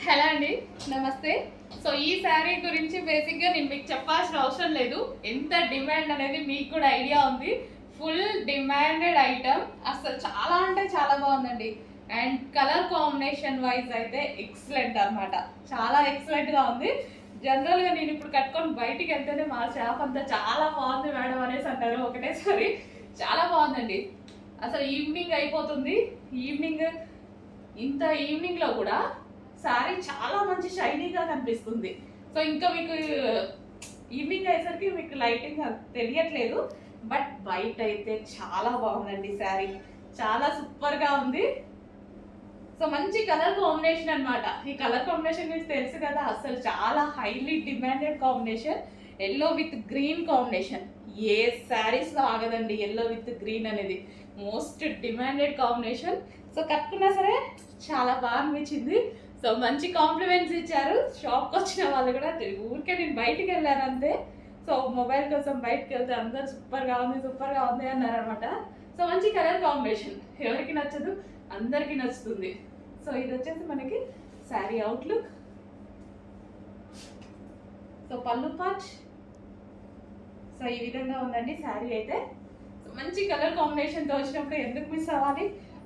hello అండి నమస్తే so ఈ శారీ గురించి బేసిక్ గా నేను మీకు చెప్పాల్సిన అవసరం లేదు ఎంత డిమాండ్ అనేది మీకు కూడా ఐడియా ఉంది ఫుల్ డిమాండెడ్ ఐటమ్ అసలు చాలా అంటే చాలా బాగుందండి అండ్ కలర్ కాంబినేషన్ వైజ్ అయితే ఎక్సలెంట్ అన్నమాట చాలా ఎక్సలెంట్ గా ఉంది జనరల్ గా నేను ఇప్పుడు కట్టుకొని బయటికి వెళ్తేనే మా షాప్ అంతా చాలా బాగుంది మేడం అనేసి అంటారు ఒకటేసారి చాలా బాగుందండి అసలు ఈవినింగ్ అయిపోతుంది ఈవినింగ్ ఇంత ఈవినింగ్ లో కూడా సారీ చాలా మంచి షైనీగా కనిపిస్తుంది సో ఇంకా మీకు ఈవినింగ్ అయ్యేసరికి మీకు లైటింగ్ తెలియట్లేదు బట్ బయట అయితే చాలా బాగుందండి శారీ చాలా సూపర్ గా ఉంది సో మంచి కలర్ కాంబినేషన్ అన్నమాట ఈ కలర్ కాంబినేషన్ మీకు తెలుసు కదా అసలు చాలా highly demanded combination yellow with green combination ఏ శారీస్ లో ఆగదండి ఎల్లో విత్ గ్రీన్ అనేది మోస్ట్ డిమాండెడ్ కాంబినేషన్ సో కట్టుకున్నా సరే చాలా బాగా అనిపించింది సో మంచి కాంప్లిమెంట్స్ ఇచ్చారు షాప్కి వచ్చిన వాళ్ళు కూడా ఊరికే నేను బయటికి వెళ్ళాను అంతే సో మొబైల్ కోసం బయటకు వెళ్తే అందరు సూపర్గా ఉంది సూపర్గా ఉంది అన్నారు అనమాట సో మంచి కలర్ కాంబినేషన్ ఎవరికి నచ్చదు అందరికీ నచ్చుతుంది సో ఇది వచ్చేసి మనకి saree outlook so pallu patch so ఈ విధంగా ఉందండి శారీ అయితే సో మంచి కలర్ కాంబినేషన్తో వచ్చినప్పుడు ఎందుకు మిస్ అవ్వాలి